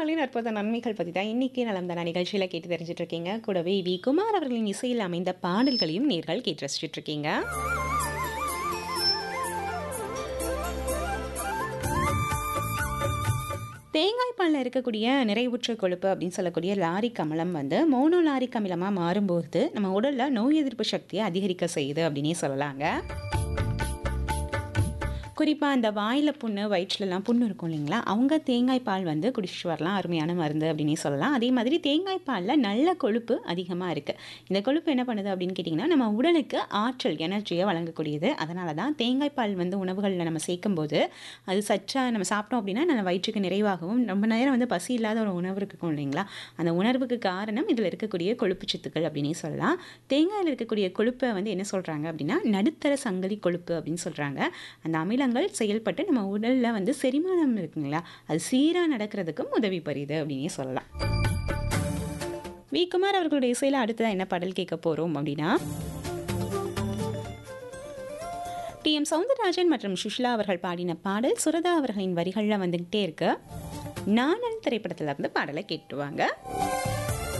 தேங்காய்களின் அற்புத நன்மைகள் பற்றி தான் இன்னைக்கு நலம் தான நிகழ்ச்சியில் கேட்டு தெரிஞ்சுட்டு இருக்கீங்க கூடவே வி குமார் அவர்களின் இசையில் அமைந்த பாடல்களையும் நேர்கள் கேட்டு ரசிச்சுட்டு இருக்கீங்க தேங்காய் பாலில் இருக்கக்கூடிய நிறைவுற்ற கொழுப்பு அப்படின்னு சொல்லக்கூடிய லாரிக் அமிலம் வந்து மோனோ லாரிக் அமிலமாக மாறும்போது நம்ம உடலில் நோய் எதிர்ப்பு சக்தியை அதிகரிக்க செய்யுது அப்படின்னே சொல்லலாங்க குறிப்பாக அந்த வாயில் புண்ணு வயிற்றுலலாம் புண்ணு இருக்கும் இல்லைங்களா அவங்க தேங்காய் பால் வந்து குடிச்சிட்டு வரலாம் அருமையான மருந்து அப்படின்னே சொல்லலாம் அதே மாதிரி தேங்காய் பாலில் நல்ல கொழுப்பு அதிகமாக இருக்குது இந்த கொழுப்பு என்ன பண்ணுது அப்படின்னு கேட்டிங்கன்னா நம்ம உடலுக்கு ஆற்றல் எனர்ஜியை வழங்கக்கூடியது அதனால தான் தேங்காய் பால் வந்து உணவுகளில் நம்ம சேர்க்கும்போது அது சச்சா நம்ம சாப்பிட்டோம் அப்படின்னா நம்ம வயிற்றுக்கு நிறைவாகவும் ரொம்ப நேரம் வந்து பசி இல்லாத ஒரு உணவு இருக்கும் இல்லைங்களா அந்த உணர்வுக்கு காரணம் இதில் இருக்கக்கூடிய கொழுப்பு சத்துக்கள் அப்படின்னே சொல்லலாம் தேங்காயில் இருக்கக்கூடிய கொழுப்பை வந்து என்ன சொல்கிறாங்க அப்படின்னா நடுத்தர சங்கிலி கொழுப்பு அப்படின்னு சொல்கிறாங்க அந்த அமிலங்கள் செயல்பட்டு நம்ம உடலில் வந்து செரிமானம் இருக்குங்களா அது சீராக நடக்கிறதுக்கும் உதவி புரியுது அப்படின்னே சொல்லலாம் வி குமார் அவர்களுடைய இசையில் அடுத்ததான் என்ன பாடல் கேட்க போகிறோம் அப்படின்னா டி எம் சவுந்தரராஜன் மற்றும் சுஷ்லா அவர்கள் பாடின பாடல் சுரதா அவர்களின் வரிகளில் வந்துக்கிட்டே இருக்கு நானல் திரைப்படத்தில் இருந்து பாடலை கேட்டுவாங்க